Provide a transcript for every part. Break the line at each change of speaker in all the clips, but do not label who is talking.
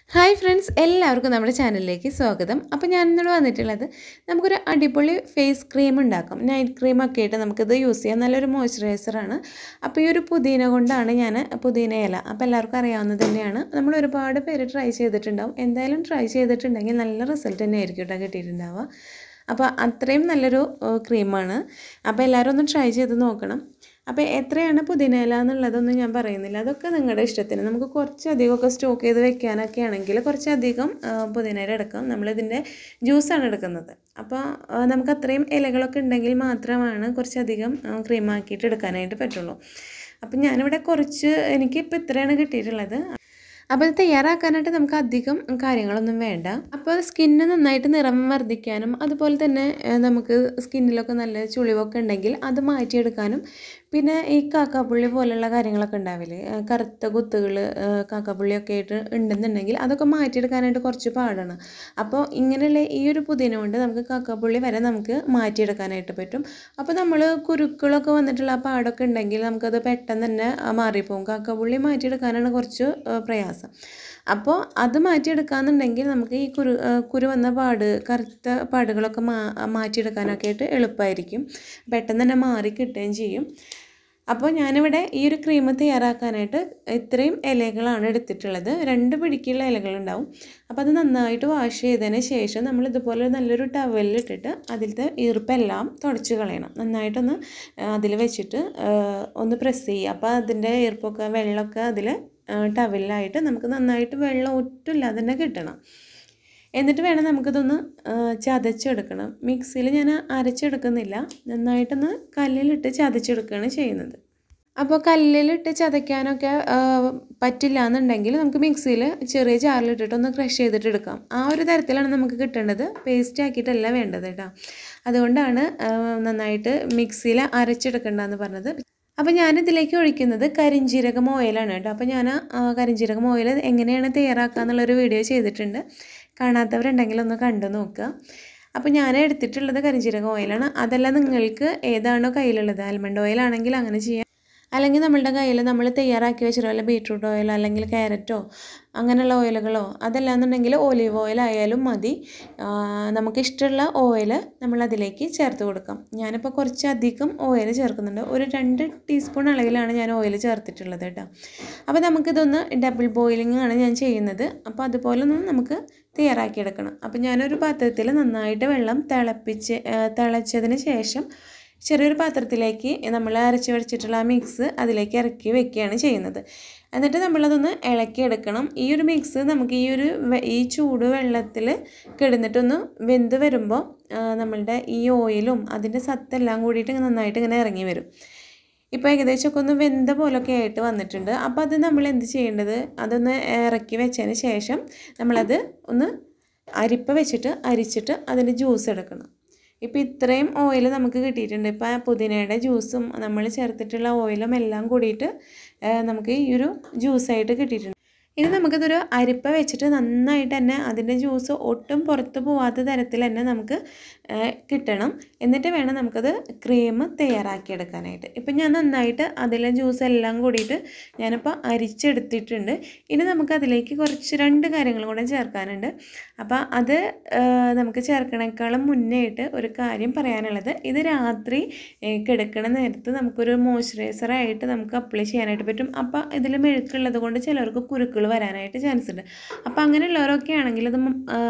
hi friends എല്ലാവർക്കും നമ്മുടെ ചാനലിലേക്ക് സ്വാഗതം അപ്പോൾ ഞാൻ ഇന്നോട് വന്നിട്ടുള്ളത് നമുക്കൊരു അടിപൊളി ഫേസ് ക്രീം ഉണ്ടാക്കാം നൈറ്റ് ക്രീം ഒക്കെ ആയിട്ട് നമുക്കിത് യൂസ് ചെയ്യാം നല്ലൊരു മോയ്സ്ചറൈസറാണ് അപ്പോൾ ഈ ഒരു പുതിന കൊണ്ടാണ് ഞാൻ പുതിന ഇല അപ്പോൾ എല്ലാവർക്കും അറിയാവുന്നത് തന്നെയാണ് നമ്മൾ ഒരുപാട് പേര് ട്രൈ ചെയ്തിട്ടുണ്ടാവും എന്തായാലും ട്രൈ ചെയ്തിട്ടുണ്ടെങ്കിൽ നല്ല റിസൾട്ട് തന്നെ ആയിരിക്കും കേട്ടോ കിട്ടിയിട്ടുണ്ടാവുക അപ്പോൾ അത്രയും നല്ലൊരു ക്രീമാണ് അപ്പോൾ എല്ലാവരും ഒന്ന് ട്രൈ ചെയ്ത് നോക്കണം അപ്പോൾ എത്രയാണ് പുതിന ഇല എന്നുള്ളതൊന്നും ഞാൻ പറയുന്നില്ല അതൊക്കെ നിങ്ങളുടെ ഇഷ്ടത്തിന് നമുക്ക് കുറച്ചധികമൊക്കെ സ്റ്റോക്ക് ചെയ്ത് വെക്കാനൊക്കെ ആണെങ്കിൽ കുറച്ചധികം പുതിന ഇല എടുക്കാം നമ്മളിതിൻ്റെ ജ്യൂസാണ് എടുക്കുന്നത് അപ്പോൾ നമുക്ക് അത്രയും ഇലകളൊക്കെ ഉണ്ടെങ്കിൽ മാത്രമാണ് കുറച്ചധികം ക്രീമാക്കിയിട്ട് എടുക്കാനായിട്ട് പറ്റുള്ളൂ അപ്പം ഞാനിവിടെ കുറച്ച് എനിക്കിപ്പോൾ ഇത്രയാണ് കിട്ടിയിട്ടുള്ളത് അപ്പോൾ ഇത് തയ്യാറാക്കാനായിട്ട് നമുക്ക് അധികം കാര്യങ്ങളൊന്നും വേണ്ട അപ്പോൾ സ്കിന്ന് നന്നായിട്ട് നിറം വർദ്ധിക്കാനും അതുപോലെ തന്നെ നമുക്ക് സ്കിന്നിലൊക്കെ നല്ല ചുളിവൊക്കെ ഉണ്ടെങ്കിൽ അത് മാറ്റിയെടുക്കാനും പിന്നെ ഈ കാക്കാപ്പുള്ളി പോലുള്ള കാര്യങ്ങളൊക്കെ ഉണ്ടാവില്ലേ കറുത്ത കുത്തുകൾ കാക്കാപ്പുള്ളിയൊക്കെ ആയിട്ട് ഉണ്ടെന്നുണ്ടെങ്കിൽ അതൊക്കെ മാറ്റിയെടുക്കാനായിട്ട് കുറച്ച് പാടാണ് അപ്പോൾ ഇങ്ങനെയുള്ള ഈ ഒരു പുതിന കൊണ്ട് നമുക്ക് കാക്കാപ്പുള്ളി വരെ നമുക്ക് മാറ്റിയെടുക്കാനായിട്ട് പറ്റും അപ്പോൾ നമ്മൾ കുരുക്കളൊക്കെ വന്നിട്ടുള്ള ആ പാടൊക്കെ ഉണ്ടെങ്കിൽ നമുക്കത് പെട്ടെന്ന് തന്നെ മാറിപ്പോകും കാക്കാപ്പുള്ളി മാറ്റിയെടുക്കാനാണ് കുറച്ച് പ്രയാസം അപ്പോൾ അത് മാറ്റിയെടുക്കാന്നുണ്ടെങ്കിൽ നമുക്ക് ഈ കുരു കുരു വന്ന പാട് കറുത്ത പാടുകളൊക്കെ മാ മാറ്റിയെടുക്കാനൊക്കെ ആയിട്ട് എളുപ്പമായിരിക്കും പെട്ടെന്ന് തന്നെ മാറി കിട്ടുകയും ചെയ്യും അപ്പോൾ ഞാനിവിടെ ഈ ഒരു ക്രീം തയ്യാറാക്കാനായിട്ട് ഇത്രയും ഇലകളാണ് എടുത്തിട്ടുള്ളത് രണ്ട് പിടിക്കുള്ള ഇലകളുണ്ടാവും അപ്പോൾ അത് നന്നായിട്ട് വാഷ് ചെയ്തതിന് ശേഷം നമ്മൾ ഇതുപോലെ നല്ലൊരു ടവലിലിട്ടിട്ട് അതിലത്തെ ഈർപ്പെല്ലാം തുടച്ച് കളയണം നന്നായിട്ടൊന്ന് അതിൽ വെച്ചിട്ട് ഒന്ന് പ്രസ് ചെയ്യുക അപ്പോൾ അതിൻ്റെ ഈർപ്പൊക്കെ വെള്ളമൊക്കെ അതിൽ ടവലിലായിട്ട് നമുക്ക് നന്നായിട്ട് വെള്ളം ഒട്ടുമില്ലാതെ തന്നെ കിട്ടണം എന്നിട്ട് വേണം നമുക്കിതൊന്ന് ചതച്ചെടുക്കണം മിക്സിയിൽ ഞാൻ അരച്ചെടുക്കുന്നില്ല നന്നായിട്ടൊന്ന് കല്ലിലിട്ട് ചതച്ചെടുക്കുകയാണ് ചെയ്യുന്നത് അപ്പോൾ കല്ലിലിട്ട് ചതയ്ക്കാനൊക്കെ പറ്റില്ല എന്നുണ്ടെങ്കിൽ നമുക്ക് മിക്സിയിൽ ചെറിയ ജാറിലിട്ടിട്ട് ഒന്ന് ക്രഷ് ചെയ്തിട്ട് എടുക്കാം ആ ഒരു തരത്തിലാണ് നമുക്ക് കിട്ടേണ്ടത് പേസ്റ്റ് ആക്കിയിട്ടല്ല വേണ്ടത് കേട്ടോ അതുകൊണ്ടാണ് നന്നായിട്ട് മിക്സിയിൽ അരച്ചെടുക്കേണ്ടതെന്ന് പറഞ്ഞത് അപ്പോൾ ഞാനിതിലേക്ക് ഒഴിക്കുന്നത് കരിഞ്ജീരകം ഓയിലാണ് കേട്ടോ അപ്പോൾ ഞാൻ കരിഞ്ജീരകം ഓയിൽ എങ്ങനെയാണ് തയ്യാറാക്കുക എന്നുള്ളൊരു വീഡിയോ ചെയ്തിട്ടുണ്ട് കാണാത്തവരുണ്ടെങ്കിൽ ഒന്ന് കണ്ടു നോക്കുക അപ്പോൾ ഞാൻ എടുത്തിട്ടുള്ളത് കരിഞ്ജീരകം ഓയിലാണ് അതല്ല നിങ്ങൾക്ക് ഏതാണോ കയ്യിലുള്ളത് ആൽമണ്ട് ഓയിലാണെങ്കിൽ അങ്ങനെ ചെയ്യാം അല്ലെങ്കിൽ നമ്മളുടെ കയ്യിൽ നമ്മൾ തയ്യാറാക്കി വെച്ചിട്ടോ അല്ല ബീട്രൂട്ട് ഓയിലോ അല്ലെങ്കിൽ ക്യാരറ്റോ അങ്ങനെയുള്ള ഓയിലുകളോ അതല്ലാന്നുണ്ടെങ്കിൽ ഒലീവ് ഓയിൽ ആയാലും മതി നമുക്കിഷ്ടമുള്ള ഓയിൽ നമ്മൾ അതിലേക്ക് ചേർത്ത് കൊടുക്കാം ഞാനിപ്പോൾ കുറച്ചധികം ഓയിൽ ചേർക്കുന്നുണ്ട് ഒരു രണ്ട് ടീസ്പൂൺ അളവിലാണ് ഞാൻ ഓയിൽ ചേർത്തിട്ടുള്ളത് കേട്ടോ അപ്പോൾ നമുക്കിതൊന്ന് ഡബിൾ ബോയിലിംഗ് ആണ് ഞാൻ ചെയ്യുന്നത് അപ്പോൾ അതുപോലെ ഒന്ന് നമുക്ക് തയ്യാറാക്കിയെടുക്കണം അപ്പോൾ ഞാനൊരു പാത്രത്തിൽ നന്നായിട്ട് വെള്ളം തിളപ്പിച്ച് തിളച്ചതിന് ശേഷം ചെറിയൊരു പാത്രത്തിലേക്ക് നമ്മൾ അരച്ച് വെച്ചിട്ടുള്ള ആ മിക്സ് അതിലേക്ക് ഇറക്കി വെക്കുകയാണ് ചെയ്യുന്നത് എന്നിട്ട് നമ്മളതൊന്ന് ഇളക്കിയെടുക്കണം ഈ ഒരു മിക്സ് നമുക്ക് ഈ ഒരു ഈ ചൂട് വെള്ളത്തിൽ കിടന്നിട്ടൊന്ന് വെന്ത് വരുമ്പോൾ നമ്മളുടെ ഈ ഓയിലും അതിൻ്റെ സത്തെല്ലാം കൂടിയിട്ട് നന്നായിട്ട് ഇങ്ങനെ ഇറങ്ങി വരും ഇപ്പോൾ ഏകദേശമൊക്കെ ഒന്ന് വെന്ത പോലൊക്കെ ആയിട്ട് വന്നിട്ടുണ്ട് അപ്പോൾ അത് നമ്മൾ എന്ത് ചെയ്യേണ്ടത് അതൊന്ന് ഇറക്കി വെച്ചതിന് ശേഷം നമ്മളത് ഒന്ന് അരിപ്പ വെച്ചിട്ട് അരിച്ചിട്ട് അതിൻ്റെ ജ്യൂസ് എടുക്കണം ഇപ്പോൾ ഇത്രയും ഓയിൽ നമുക്ക് കിട്ടിയിട്ടുണ്ട് ഇപ്പോൾ പുതിനയുടെ ജ്യൂസും നമ്മൾ ചേർത്തിട്ടുള്ള ഓയിലും എല്ലാം കൂടിയിട്ട് നമുക്ക് ഈ ഒരു ജ്യൂസായിട്ട് കിട്ടിയിട്ടുണ്ട് ഇനി നമുക്കിതൊരു അരിപ്പ വെച്ചിട്ട് നന്നായിട്ട് തന്നെ അതിൻ്റെ ജ്യൂസ് ഒട്ടും പുറത്ത് പോവാത്ത തരത്തിൽ തന്നെ നമുക്ക് കിട്ടണം എന്നിട്ട് വേണം നമുക്കത് ക്രീം തയ്യാറാക്കിയെടുക്കാനായിട്ട് ഇപ്പം ഞാൻ നന്നായിട്ട് അതിലെ ജ്യൂസ് എല്ലാം കൂടിയിട്ട് ഞാനിപ്പോൾ അരിച്ചെടുത്തിട്ടുണ്ട് ഇനി നമുക്ക് അതിലേക്ക് കുറച്ച് രണ്ട് കാര്യങ്ങളും കൂടെ ചേർക്കാനുണ്ട് അപ്പോൾ അത് നമുക്ക് ചേർക്കണേക്കാളും മുന്നേ ആയിട്ട് ഒരു കാര്യം പറയാനുള്ളത് ഇത് രാത്രി കിടക്കണ നേരത്ത് നമുക്കൊരു മോയ്സ്ചറൈസറായിട്ട് നമുക്ക് അപ്ലൈ ചെയ്യാനായിട്ട് പറ്റും അപ്പോൾ ഇതിൽ മെഴുക്കുള്ളത് കൊണ്ട് ചിലർക്ക് കുരുക്കൾ വരാനായിട്ട് ചാൻസ് ഉണ്ട് അപ്പോൾ അങ്ങനെയുള്ളവരൊക്കെ ആണെങ്കിൽ ഇത്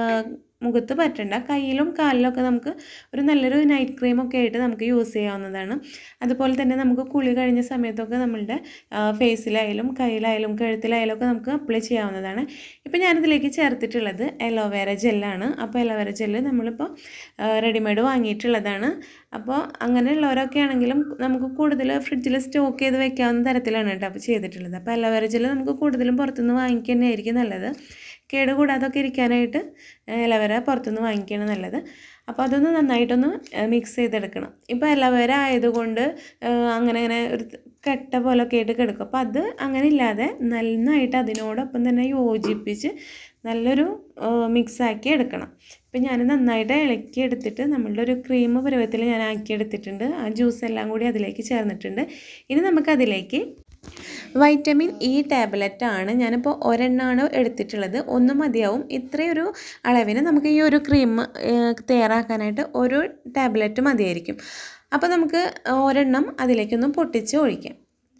മുഖത്ത് പറ്റണ്ട കയ്യിലും കാലിലൊക്കെ നമുക്ക് ഒരു നല്ലൊരു നൈറ്റ് ക്രീമൊക്കെ ആയിട്ട് നമുക്ക് യൂസ് ചെയ്യാവുന്നതാണ് അതുപോലെ തന്നെ നമുക്ക് കുളി കഴിഞ്ഞ സമയത്തൊക്കെ നമ്മളുടെ ഫേസിലായാലും കയ്യിലായാലും കഴുത്തിലായാലും ഒക്കെ നമുക്ക് അപ്ലൈ ചെയ്യാവുന്നതാണ് ഇപ്പോൾ ഞാനിതിലേക്ക് ചേർത്തിട്ടുള്ളത് എലോവേര ജെല്ലാണ് അപ്പോൾ എലോവേര ജെല്ല് നമ്മളിപ്പോൾ റെഡിമെയ്ഡ് വാങ്ങിയിട്ടുള്ളതാണ് അപ്പോൾ അങ്ങനെയുള്ളവരൊക്കെ ആണെങ്കിലും നമുക്ക് കൂടുതൽ ഫ്രിഡ്ജിൽ സ്റ്റോക്ക് ചെയ്ത് വെക്കാവുന്ന തരത്തിലാണ് കേട്ടോ അപ്പോൾ ചെയ്തിട്ടുള്ളത് അപ്പോൾ എലോവേര ജെല്ല് നമുക്ക് കൂടുതലും പുറത്തുനിന്ന് വാങ്ങിക്കുക തന്നെയായിരിക്കും നല്ലത് കേടുകൂടാതൊക്കെ ഇരിക്കാനായിട്ട് ഇലവര പുറത്തുനിന്ന് വാങ്ങിക്കുകയാണ് നല്ലത് അപ്പോൾ അതൊന്ന് നന്നായിട്ടൊന്ന് മിക്സ് ചെയ്തെടുക്കണം ഇപ്പോൾ ഇലവര ആയതുകൊണ്ട് അങ്ങനെ അങ്ങനെ ഒരു കെട്ട പോലൊക്കെ ആയിട്ട് കിടക്കും അപ്പോൾ അത് അങ്ങനെ ഇല്ലാതെ നന്നായിട്ട് അതിനോടൊപ്പം തന്നെ യോജിപ്പിച്ച് നല്ലൊരു മിക്സാക്കി എടുക്കണം ഇപ്പം ഞാൻ നന്നായിട്ട് ഇളക്കി എടുത്തിട്ട് നമ്മളുടെ ഒരു ക്രീം പരുവത്തിൽ ഞാൻ ആക്കി എടുത്തിട്ടുണ്ട് ആ ജ്യൂസ് എല്ലാം കൂടി അതിലേക്ക് ചേർന്നിട്ടുണ്ട് ഇനി നമുക്കതിലേക്ക് വൈറ്റമിൻ ഇ ടാബ്ലറ്റ് ആണ് ഞാനിപ്പോൾ ഒരെണ്ണമാണ് എടുത്തിട്ടുള്ളത് ഒന്ന് മതിയാവും ഇത്രയൊരു അളവിന് നമുക്ക് ഈ ഒരു ക്രീം തയ്യാറാക്കാനായിട്ട് ഒരു ടാബ്ലറ്റ് മതിയായിരിക്കും അപ്പോൾ നമുക്ക് ഒരെണ്ണം അതിലേക്കൊന്ന് പൊട്ടിച്ച് ഒഴിക്കാം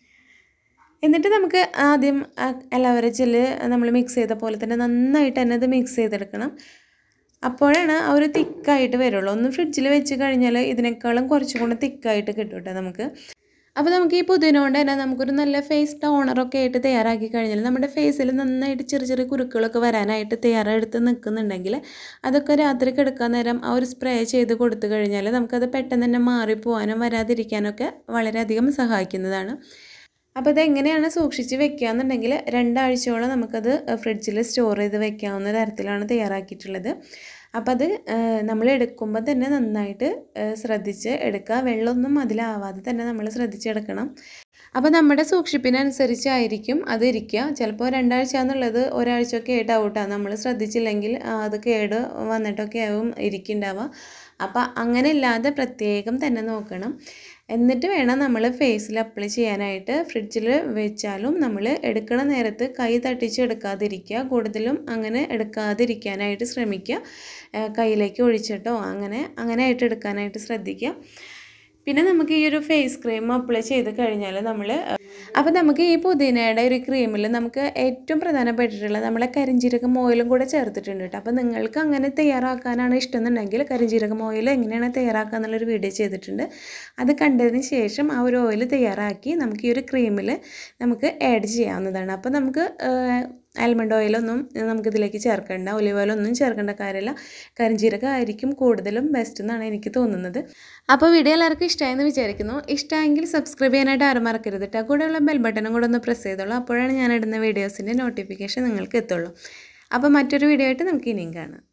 എന്നിട്ട് നമുക്ക് ആദ്യം അലോവേര ജെല്ല് നമ്മൾ മിക്സ് ചെയ്ത പോലെ തന്നെ നന്നായിട്ട് തന്നെ അത് മിക്സ് ചെയ്തെടുക്കണം അപ്പോഴാണ് ആ ഒരു തിക്കായിട്ട് വരുള്ളൂ ഒന്ന് ഫ്രിഡ്ജിൽ വെച്ച് കഴിഞ്ഞാൽ ഇതിനേക്കാളും കുറച്ചും കൂടെ തിക്കായിട്ട് കിട്ടും കേട്ടോ നമുക്ക് അപ്പോൾ നമുക്ക് ഈ പുതിന കൊണ്ട് തന്നെ നമുക്കൊരു നല്ല ഫേസ് ടോണറൊക്കെ ആയിട്ട് തയ്യാറാക്കി കഴിഞ്ഞാൽ നമ്മുടെ ഫേസിൽ നന്നായിട്ട് ചെറിയ ചെറിയ കുരുക്കളൊക്കെ വരാനായിട്ട് തയ്യാറെടുത്ത് നിൽക്കുന്നുണ്ടെങ്കിൽ അതൊക്കെ രാത്രി കിടക്കാൻ നേരം ആ ഒരു സ്പ്രേ ചെയ്ത് കൊടുത്തു കഴിഞ്ഞാൽ നമുക്കത് പെട്ടെന്ന് തന്നെ മാറിപ്പോവാനും വരാതിരിക്കാനൊക്കെ വളരെയധികം സഹായിക്കുന്നതാണ് അപ്പോൾ ഇതെങ്ങനെയാണ് സൂക്ഷിച്ച് വെക്കുകയെന്നുണ്ടെങ്കിൽ രണ്ടാഴ്ചയോളം നമുക്കത് ഫ്രിഡ്ജിൽ സ്റ്റോർ ചെയ്ത് വെക്കാവുന്ന തരത്തിലാണ് തയ്യാറാക്കിയിട്ടുള്ളത് അപ്പോൾ അത് നമ്മൾ എടുക്കുമ്പോൾ തന്നെ നന്നായിട്ട് ശ്രദ്ധിച്ച് എടുക്കുക വെള്ളമൊന്നും അതിലാവാതെ തന്നെ നമ്മൾ ശ്രദ്ധിച്ചെടുക്കണം അപ്പോൾ നമ്മുടെ സൂക്ഷിപ്പിനനുസരിച്ചായിരിക്കും അത് ഇരിക്കുക ചിലപ്പോൾ രണ്ടാഴ്ച എന്നുള്ളത് ഒരാഴ്ചയൊക്കെ ആയിട്ട് ഔട്ടാണ് നമ്മൾ ശ്രദ്ധിച്ചില്ലെങ്കിൽ അത് കേട് വന്നിട്ടൊക്കെ ആവും ഇരിക്കുന്നുണ്ടാവുക അപ്പോൾ അങ്ങനെ ഇല്ലാതെ പ്രത്യേകം തന്നെ നോക്കണം എന്നിട്ട് വേണം നമ്മൾ ഫേസിൽ അപ്ലൈ ചെയ്യാനായിട്ട് ഫ്രിഡ്ജിൽ വെച്ചാലും നമ്മൾ എടുക്കണ നേരത്ത് കൈ തട്ടിച്ച് എടുക്കാതിരിക്കുക കൂടുതലും അങ്ങനെ എടുക്കാതിരിക്കാനായിട്ട് ശ്രമിക്കുക കയ്യിലേക്ക് ഒഴിച്ചിട്ടോ അങ്ങനെ അങ്ങനെ ആയിട്ട് എടുക്കാനായിട്ട് ശ്രദ്ധിക്കുക പിന്നെ നമുക്ക് ഈ ഒരു ഫേസ് ക്രീം അപ്ലൈ ചെയ്ത് കഴിഞ്ഞാൽ നമ്മൾ അപ്പോൾ നമുക്ക് ഈ പുതിനയുടെ ഒരു ക്രീമിൽ നമുക്ക് ഏറ്റവും പ്രധാനപ്പെട്ടിട്ടുള്ള നമ്മളെ കരിഞ്ജീരകം ഓയിലും കൂടെ ചേർത്തിട്ടുണ്ട് കേട്ടോ അപ്പോൾ നിങ്ങൾക്ക് അങ്ങനെ തയ്യാറാക്കാനാണ് ഇഷ്ടം എന്നുണ്ടെങ്കിൽ കരിഞ്ജീരകം ഓയിൽ എങ്ങനെയാണ് തയ്യാറാക്കുക എന്നുള്ളൊരു വീഡിയോ ചെയ്തിട്ടുണ്ട് അത് കണ്ടതിന് ശേഷം ആ ഒരു ഓയിൽ തയ്യാറാക്കി നമുക്ക് ഈ ഒരു ക്രീമിൽ നമുക്ക് ആഡ് ചെയ്യാവുന്നതാണ് അപ്പോൾ നമുക്ക് ആൽമണ്ട് ഓയിലൊന്നും നമുക്കിതിലേക്ക് ചേർക്കേണ്ട ഒലിവ് ഓയിലൊന്നും ചേർക്കേണ്ട കാര്യമില്ല കരിഞ്ജീരകം ആയിരിക്കും കൂടുതലും ബെസ്റ്റ് എന്നാണ് എനിക്ക് തോന്നുന്നത് അപ്പോൾ വീഡിയോ എല്ലാവർക്കും ഇഷ്ടമായെന്ന് വിചാരിക്കുന്നു ഇഷ്ടമെങ്കിൽ സബ്സ്ക്രൈബ് ചെയ്യാനായിട്ട് ആരും മറക്കരുത് കേട്ടോ കൂടെയുള്ള ബെൽ ബട്ടണും കൂടെ ഒന്ന് പ്രസ് ചെയ്തോളൂ അപ്പോഴാണ് ഞാൻ ഇടുന്ന വീഡിയോസിൻ്റെ നോട്ടിഫിക്കേഷൻ നിങ്ങൾക്ക് എത്തുള്ളൂ അപ്പോൾ മറ്റൊരു വീഡിയോ ആയിട്ട് നമുക്ക് ഇനിയും കാണാം